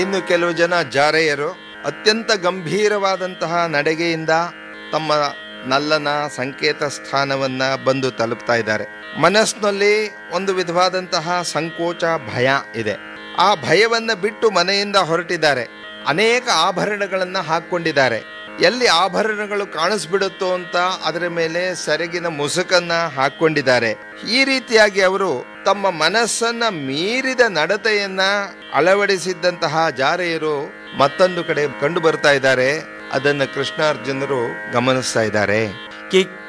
ಇನ್ನು ಕೆಲವು ಜನ ಜಾರೆಯರು ಅತ್ಯಂತ ಗಂಭೀರವಾದಂತಹ ನಡೆಗೆಯಿಂದ ತಮ್ಮ ನಲ್ಲನ ಸಂಕೇತ ಸ್ಥಾನವನ್ನ ಬಂದು ತಲುಪ್ತಾ ಇದ್ದಾರೆ ಮನಸ್ಸಿನಲ್ಲಿ ಒಂದು ವಿಧವಾದಂತಹ ಸಂಕೋಚ ಭಯ ಇದೆ ಆ ಭಯವನ್ನ ಬಿಟ್ಟು ಮನೆಯಿಂದ ಹೊರಟಿದ್ದಾರೆ ಅನೇಕ ಆಭರಣಗಳನ್ನ ಹಾಕೊಂಡಿದ್ದಾರೆ ಎಲ್ಲಿ ಆಭರಣಗಳು ಕಾಣಿಸ್ಬಿಡುತ್ತೋ ಅಂತ ಅದರ ಮೇಲೆ ಸೆರಗಿನ ಮುಸುಕನ್ನ ಹಾಕೊಂಡಿದ್ದಾರೆ ಈ ರೀತಿಯಾಗಿ ಅವರು ತಮ್ಮ ಮನಸ್ಸನ್ನ ಮೀರಿದ ನಡತೆಯನ್ನ ಅಳವಡಿಸಿದ್ದಂತಹ ಜಾರೆಯರು ಮತ್ತೊಂದು ಕಡೆ ಕಂಡು ಬರ್ತಾ ಇದ್ದಾರೆ ಅದನ್ನು ಕೃಷ್ಣಾರ್ಜುನರು ಗಮನಿಸ್ತಾ ಇದ್ದಾರೆ ಕಿಕ್